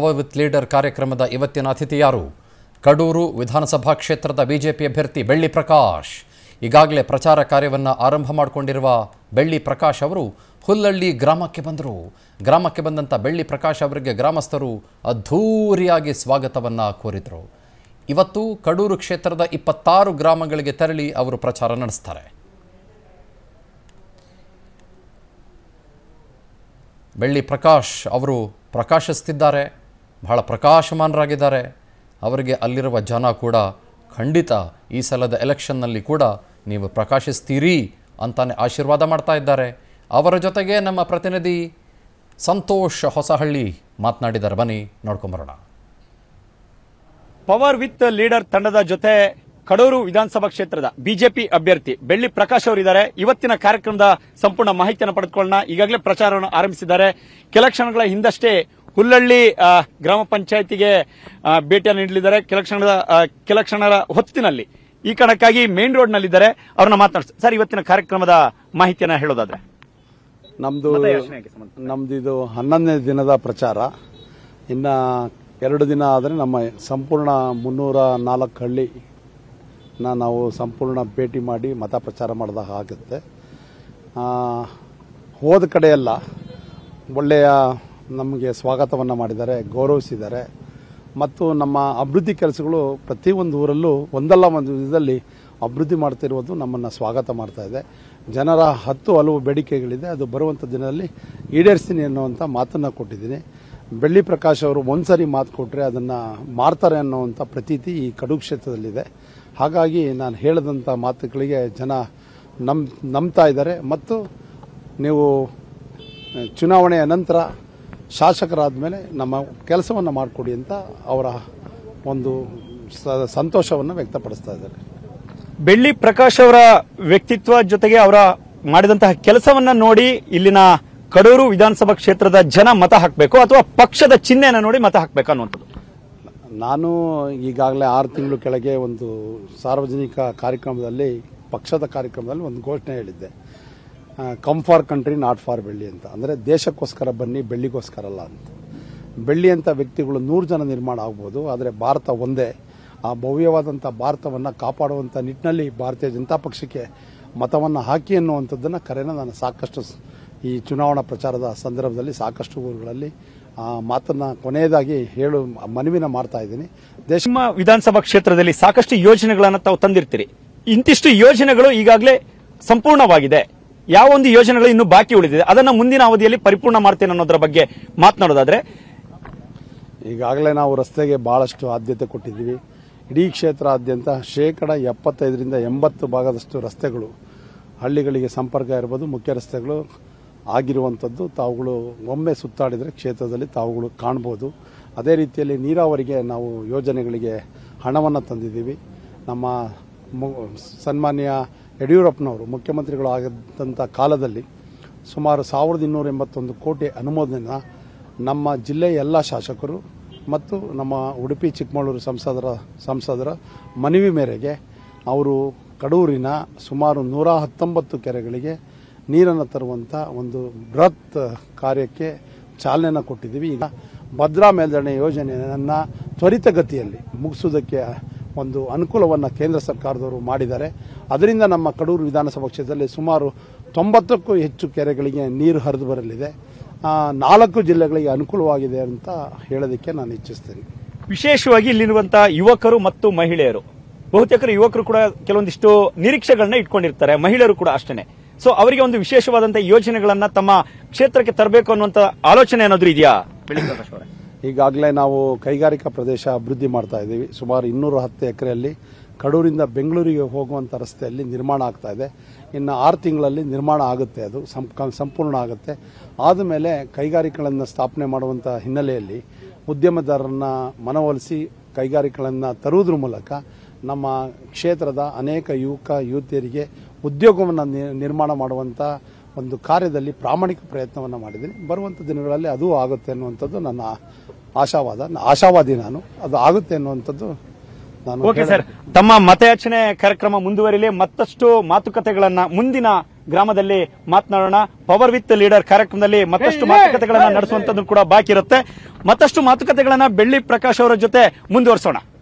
Power with leader ಕಾರ್ಯಕ್ರಮದ ಇವತ್ತಿನ ಅತಿಥಿ ಯಾರು ಕಡೂರು ವಿಧಾನಸಭಾ ಕ್ಷೇತ್ರದ ಬಿಜೆಪಿ ಅಭ್ಯರ್ಥಿ ಬೆಳ್ಳಿ ಪ್ರಕಾಶ್ ಈಗಾಗಲೇ ಪ್ರಚಾರ ಕಾರ್ಯವನ್ನು ಆರಂಭ ಮಾಡಿಕೊಂಡಿರುವ ಬೆಳ್ಳಿ ಪ್ರಕಾಶ್ ಅವರು ಹುಲ್ಲಳ್ಳಿ ಗ್ರಾಮಕ್ಕೆ ಬಂದರು ಗ್ರಾಮಕ್ಕೆ ಬಂದಂಥ ಬೆಳ್ಳಿ ಪ್ರಕಾಶ್ ಅವರಿಗೆ ಗ್ರಾಮಸ್ಥರು ಅದ್ಧೂರಿಯಾಗಿ ಸ್ವಾಗತವನ್ನು ಕೋರಿದರು ಇವತ್ತು ಕಡೂರು ಕ್ಷೇತ್ರದ ಇಪ್ಪತ್ತಾರು ಗ್ರಾಮಗಳಿಗೆ ತೆರಳಿ ಅವರು ಪ್ರಚಾರ ನಡೆಸ್ತಾರೆ ಬೆಳ್ಳಿ ಪ್ರಕಾಶ್ ಅವರು ಪ್ರಕಾಶಿಸ್ತಿದ್ದಾರೆ ಬಹಳ ಪ್ರಕಾಶಮಾನರಾಗಿದ್ದಾರೆ ಅವರಿಗೆ ಅಲ್ಲಿರುವ ಜನ ಕೂಡ ಖಂಡಿತ ಈ ಸಲದ ಎಲೆಕ್ಷನ್ನಲ್ಲಿ ಕೂಡ ನೀವು ಪ್ರಕಾಶಿಸ್ತೀರಿ ಅಂತಾನೆ ಆಶೀರ್ವಾದ ಮಾಡ್ತಾ ಇದ್ದಾರೆ ಅವರ ಜೊತೆಗೆ ನಮ್ಮ ಪ್ರತಿನಿಧಿ ಸಂತೋಷ್ ಹೊಸಹಳ್ಳಿ ಮಾತನಾಡಿದ್ದಾರೆ ಬನ್ನಿ ನೋಡ್ಕೊಂಬರೋಣ ಪವರ್ ವಿತ್ ಲೀಡರ್ ತಂಡದ ಜೊತೆ ಕಡೂರು ವಿಧಾನಸಭಾ ಕ್ಷೇತ್ರದ ಬಿಜೆಪಿ ಅಭ್ಯರ್ಥಿ ಬೆಳ್ಳಿ ಪ್ರಕಾಶ್ ಅವರಿದ್ದಾರೆ ಇವತ್ತಿನ ಕಾರ್ಯಕ್ರಮದ ಸಂಪೂರ್ಣ ಮಾಹಿತಿಯನ್ನು ಪಡೆದುಕೊಳ್ಳೋಣ ಈಗಾಗಲೇ ಪ್ರಚಾರವನ್ನು ಆರಂಭಿಸಿದ್ದಾರೆ ಕೆಲ ಕ್ಷಣಗಳ ಹಿಂದಷ್ಟೇ ಹುಲ್ಲಳ್ಳಿ ಆ, ಗ್ರಾಮ ಪಂಚಾಯತಿಗೆ ಆ, ಭೇಟಿಯನ್ನು ನೀಡಲಿದ್ದಾರೆ ಕೆಲ ಕ್ಷಣದ ಆ, ಕೆಲ ಕ್ಷಣಗಳ ಹೊತ್ತಿನಲ್ಲಿ ಈ ಕಾರಣಕ್ಕಾಗಿ ಮೇನ್ ರೋಡ್ ನಲ್ಲಿದ್ದಾರೆ ಅವ್ರನ್ನ ಮಾತನಾಡ್ತಾರೆ ಸರ್ ಇವತ್ತಿನ ಕಾರ್ಯಕ್ರಮದ ಮಾಹಿತಿಯನ್ನ ಹೇಳೋದಾದ್ರೆ ನಮ್ದು ಮತಯಾಚನೆಗೆ ಸಂಬಂಧ. ನಮ್ದು ಇದು ಹನ್ನೊಂದನೇ ದಿನದ ಪ್ರಚಾರ ಇನ್ನ ಎರಡು ದಿನ ಆದರೆ ನಮ್ಮ ಸಂಪೂರ್ಣ ಮುನ್ನೂರ ನಾಲ್ಕು ಹಳ್ಳಿ ನಾವು ಸಂಪೂರ್ಣ ಭೇಟಿ ಮಾಡಿ ಮತ ಪ್ರಚಾರ ಮಾಡಿದಾಗ ಆಗುತ್ತೆ ಆ, ಹೋದ ಕಡೆ ಎಲ್ಲ ಒಳ್ಳೆಯ ನಮಗೆ ಸ್ವಾಗತವನ್ನು ಮಾಡಿದ್ದಾರೆ ಗೌರವಿಸಿದ್ದಾರೆ ಮತ್ತು ನಮ್ಮ ಅಭಿವೃದ್ಧಿ ಕೆಲಸಗಳು ಪ್ರತಿಯೊಂದು ಊರಲ್ಲೂ ಒಂದಲ್ಲ ಒಂದು ವಿಧದಲ್ಲಿ ಅಭಿವೃದ್ಧಿ ಮಾಡ್ತಿರುವುದು ನಮ್ಮನ್ನು ಸ್ವಾಗತ ಮಾಡ್ತಾ ಇದೆ ಜನರ ಹತ್ತು ಹಲವು ಬೇಡಿಕೆಗಳಿದೆ ಅದು ಬರುವಂಥ ದಿನದಲ್ಲಿ ಈಡೇರಿಸ್ತೀನಿ ಅನ್ನುವಂಥ ಮಾತನ್ನು ಕೊಟ್ಟಿದ್ದೀನಿ ಬೆಳ್ಳಿ ಪ್ರಕಾಶ್ ಅವರು ಒಂದ್ಸರಿ ಮಾತು ಕೊಟ್ಟರೆ ಅದನ್ನು ಮಾಡ್ತಾರೆ ಅನ್ನುವಂಥ ಪ್ರತೀತಿ ಈ ಕಡು ಕ್ಷೇತ್ರದಲ್ಲಿದೆ ಹಾಗಾಗಿ ನಾನು ಹೇಳಿದಂಥ ಮಾತುಗಳಿಗೆ ಜನ ನಮ್ ನಂಬ್ತಾ ಇದ್ದಾರೆ ಮತ್ತು ನೀವು ಚುನಾವಣೆಯ ನಂತರ ಶಾಸಕರಾದ ಮೇಲೆ ನಮ್ಮ ಕೆಲಸವನ್ನು ಮಾಡಿಕೊಡಿ ಅಂತ ಅವರ ಒಂದು ಸ- ಸಂತೋಷವನ್ನು ವ್ಯಕ್ತಪಡಿಸ್ತಾ ಇದ್ದಾರೆ ಬೆಳ್ಳಿ ಪ್ರಕಾಶ್ ಅವರ ವ್ಯಕ್ತಿತ್ವ ಜೊತೆಗೆ ಅವರ ಮಾಡಿದಂತಹ ಕೆಲಸವನ್ನ ನೋಡಿ ಇಲ್ಲಿನ ಕಡೂರು ವಿಧಾನಸಭಾ ಕ್ಷೇತ್ರದ ಜನ ಮತ ಹಾಕಬೇಕು ಅಥವಾ ಪಕ್ಷದ ಚಿಹ್ನೆಯನ್ನು ನೋಡಿ ಮತ ಹಾಕಬೇಕು ಅನ್ನುವಂಥದ್ದು ನಾನು ಈಗಾಗಲೇ ಆರು ತಿಂಗಳು ಕೆಳಗೆ ಒಂದು ಸಾರ್ವಜನಿಕ ಕಾರ್ಯಕ್ರಮದಲ್ಲಿ ಪಕ್ಷದ ಕಾರ್ಯಕ್ರಮದಲ್ಲಿ ಒಂದು ಘೋಷಣೆ ಹೇಳಿದ್ದೆ come for country not for ಬೆಳ್ಳಿ ಅಂತ ಅಂದರೆ ದೇಶಕ್ಕೋಸ್ಕರ ಬನ್ನಿ ಬೆಳ್ಳಿಗೋಸ್ಕರ ಅಲ್ಲ ಅಂತ ಬೆಳ್ಳಿ ಅಂತ ವ್ಯಕ್ತಿಗಳು ನೂರು ಜನ ನಿರ್ಮಾಣ ಆಗ್ಬೋದು ಆದರೆ ಭಾರತ ಒಂದೇ ಆ ಭವ್ಯವಾದಂಥ ಭಾರತವನ್ನು ಕಾಪಾಡುವಂಥ ನಿಟ್ಟಿನಲ್ಲಿ ಭಾರತೀಯ ಜನತಾ ಪಕ್ಷಕ್ಕೆ ಮತವನ್ನು ಹಾಕಿ ಅನ್ನುವಂಥದ್ದನ್ನು ಕರೆನ ನಾನು ಸಾಕಷ್ಟು ಸ್- ಈ ಚುನಾವಣಾ ಪ್ರಚಾರದ ಸಂದರ್ಭದಲ್ಲಿ ಸಾಕಷ್ಟು ಊರುಗಳಲ್ಲಿ ಆ ಮಾತನ್ನ ಕೊನೆಯದಾಗಿ ಹೇಳು ಮನವಿನ ಮಾಡ್ತಾ ಇದ್ದೀನಿ ದೇಶ ನಿಮ್ಮ ವಿಧಾನಸಭಾ ಕ್ಷೇತ್ರದಲ್ಲಿ ಸಾಕಷ್ಟು ಯೋಜನೆಗಳನ್ನು ತಾವು ತಂದಿರ್ತೀರಿ ಇಂತಿಷ್ಟು ಯೋಜನೆಗಳು ಈಗಾಗಲೇ ಸಂಪೂರ್ಣವಾಗಿದೆ ಯಾವ ಒಂದು ಯೋಜನೆಗಳು ಇನ್ನು ಬಾಕಿ ಉಳಿದಿದೆ ಅದನ್ನ ಮುಂದಿನ ಅವಧಿಯಲ್ಲಿ ಪರಿಪೂರ್ಣ ಮಾಡ್ತೇನೆ ಅನ್ನೋದರ ಬಗ್ಗೆ ಮಾತನಾಡೋದಾದ್ರೆ ಈಗಾಗಲೇ ನಾವು ರಸ್ತೆಗೆ ಬಹಳಷ್ಟು ಆದ್ಯತೆ ಕೊಟ್ಟಿದ್ದೀವಿ ಇಡೀ ಕ್ಷೇತ್ರಾದ್ಯಂತ ಶೇಕಡ ಎಪ್ಪತ್ತೈದರಿಂದ ಎಂಬತ್ತು ಭಾಗದಷ್ಟು ರಸ್ತೆಗಳು ಹಳ್ಳಿಗಳಿಗೆ ಸಂಪರ್ಕ ಇರ್ಬೋದು ಮುಖ್ಯ ರಸ್ತೆಗಳು ಆಗಿರುವಂಥದ್ದು ತಾವುಗಳು ಒಮ್ಮೆ ಸುತ್ತಾಡಿದರೆ ಕ್ಷೇತ್ರದಲ್ಲಿ ತಾವುಗಳು ಕಾಣ್ಬೋದು ಅದೇ ರೀತಿಯಲ್ಲಿ ನೀರಾವರಿಗೆ ನಾವು ಯೋಜನೆಗಳಿಗೆ ಹಣವನ್ನು ತಂದಿದ್ದೀವಿ ನಮ್ಮ ಮು- ಸನ್ಮಾನ್ಯ ಯಡಿಯೂರಪ್ಪನವರು ಮುಖ್ಯಮಂತ್ರಿಗಳು ಆಗಿದ್ದಂಥ ಕಾಲದಲ್ಲಿ ಸುಮಾರು ಸಾವಿರದ ಇನ್ನೂರ ಎಂಬತ್ತೊಂದು ಕೋಟಿ ಅನುಮೋದನೆನ ನಮ್ಮ ಜಿಲ್ಲೆಯ ಎಲ್ಲ ಶಾಸಕರು ಮತ್ತು ನಮ್ಮ ಉಡುಪಿ ಚಿಕ್ಕಮಗಳೂರು ಸಂಸದರ ಸಂಸದರ ಮನವಿ ಮೇರೆಗೆ ಅವರು ಕಡೂರಿನ ಸುಮಾರು ನೂರ ಹತ್ತೊಂಬತ್ತು ಕೆರೆಗಳಿಗೆ ನೀರನ್ನು ತರುವಂಥ ಒಂದು ಬೃಹತ್ ಕಾರ್ಯಕ್ಕೆ ಚಾಲನೆಯನ್ನು ಕೊಟ್ಟಿದ್ದೀವಿ ಈಗ ಭದ್ರಾ ಮೇಲ್ದಂಡೆ ಯೋಜನೆಯನ್ನು ತ್ವರಿತಗತಿಯಲ್ಲಿ ಮುಗಿಸೋದಕ್ಕೆ ಒಂದು ಅನುಕೂಲವನ್ನು ಕೇಂದ್ರ ಸರ್ಕಾರದವರು ಮಾಡಿದ್ದಾರೆ ಅದರಿಂದ ನಮ್ಮ ಕಡೂರು ವಿಧಾನಸಭಾ ಕ್ಷೇತ್ರದಲ್ಲಿ ಸುಮಾರು ತೊಂಬತ್ತಕ್ಕೂ ಹೆಚ್ಚು ಕೆರೆಗಳಿಗೆ ನೀರು ಹರಿದು ಬರಲಿದೆ ಆ, ನಾಲ್ಕು ಜಿಲ್ಲೆಗಳಿಗೆ ಅನುಕೂಲವಾಗಿದೆ ಅಂತ ಹೇಳೋದಕ್ಕೆ ನಾನು ಇಚ್ಛಿಸ್ತೇನೆ ವಿಶೇಷವಾಗಿ ಇಲ್ಲಿರುವಂತಹ ಯುವಕರು ಮತ್ತು ಮಹಿಳೆಯರು ಬಹುತೇಕರು ಯುವಕರು ಕೂಡ ಕೆಲವೊಂದಿಷ್ಟು ನಿರೀಕ್ಷೆಗಳನ್ನ ಇಟ್ಕೊಂಡಿರ್ತಾರೆ ಮಹಿಳೆಯರು ಕೂಡ ಅಷ್ಟೇನೆ ಸೊ ಅವರಿಗೆ ಒಂದು ವಿಶೇಷವಾದಂತಹ ಯೋಜನೆಗಳನ್ನ ತಮ್ಮ ಕ್ಷೇತ್ರಕ್ಕೆ ತರಬೇಕು ಅನ್ನುವಂತ ಆಲೋಚನೆ ಏನಾದ್ರೂ ಇದೆಯಾ ಬೆಳ್ಳಿ ಪ್ರಕಾಶ್ ಅವರೇ ಈಗಾಗಲೇ ನಾವು ಕೈಗಾರಿಕಾ ಪ್ರದೇಶ ಅಭಿವೃದ್ಧಿ ಮಾಡ್ತಾ ಇದ್ದೀವಿ ಸುಮಾರು ಇನ್ನೂರ ಹತ್ತು ಎಕರೆಯಲ್ಲಿ ಕಡೂರಿಂದ ಬೆಂಗಳೂರಿಗೆ ಹೋಗುವಂಥ ರಸ್ತೆಯಲ್ಲಿ ನಿರ್ಮಾಣ ಆಗ್ತಾ ಇದೆ ಇನ್ನು ಆರು ತಿಂಗಳಲ್ಲಿ ನಿರ್ಮಾಣ ಆಗುತ್ತೆ ಅದು ಸಂ- ಸಂಪೂರ್ಣ ಆಗುತ್ತೆ ಆದಮೇಲೆ ಕೈಗಾರಿಕೆಗಳನ್ನು ಸ್ಥಾಪನೆ ಮಾಡುವಂಥ ಹಿನ್ನೆಲೆಯಲ್ಲಿ ಉದ್ಯಮದಾರರನ್ನ ಮನವೊಲಿಸಿ ಕೈಗಾರಿಕೆಗಳನ್ನು ತರುವುದ್ರ ಮೂಲಕ ನಮ್ಮ ಕ್ಷೇತ್ರದ ಅನೇಕ ಯುವಕ ಯುವತಿಯರಿಗೆ ಉದ್ಯೋಗವನ್ನು ನಿ- ನಿರ್ಮಾಣ ಮಾಡುವಂಥ ಒಂದು ಕಾರ್ಯದಲ್ಲಿ ಪ್ರಾಮಾಣಿಕ ಪ್ರಯತ್ನವನ್ನು ಮಾಡಿದ್ದೀನಿ ಬರುವಂಥ ದಿನಗಳಲ್ಲಿ ಅದು ಆಗುತ್ತೆ ಅನ್ನುವಂಥದ್ದು ನನ್ನ ಆಶಾವಾದ ಆಶಾವಾದಿ ನಾನು ಅದು ಆಗುತ್ತೆ ಅನ್ನುವಂಥದ್ದು ನಾನು ಓಕೆ ಹೇಳ- ಸರ್ ತಮ್ಮ ಮತಯಾಚನೆ ಕಾರ್ಯಕ್ರಮ ಮುಂದುವರಿಲಿ ಮತ್ತಷ್ಟು ಮಾತುಕತೆಗಳನ್ನ ಮುಂದಿನ ಗ್ರಾಮದಲ್ಲಿ ಮಾತನಾಡೋಣ ಪವರ್ ವಿತ್ ಲೀಡರ್ ಕಾರ್ಯಕ್ರಮದಲ್ಲಿ ಮತ್ತಷ್ಟು ಮಾತುಕತೆಗಳನ್ನ ನಡೆಸುವಂತದ್ದು ಕೂಡ ಬಾಕಿ ಇರುತ್ತೆ ಮತ್ತಷ್ಟು ಮಾತುಕತೆಗಳನ್ನ ಬೆಳ್ಳಿ ಪ್ರಕಾಶ್ ಅವರ ಜೊತೆ ಮುಂದುವರಿಸೋಣ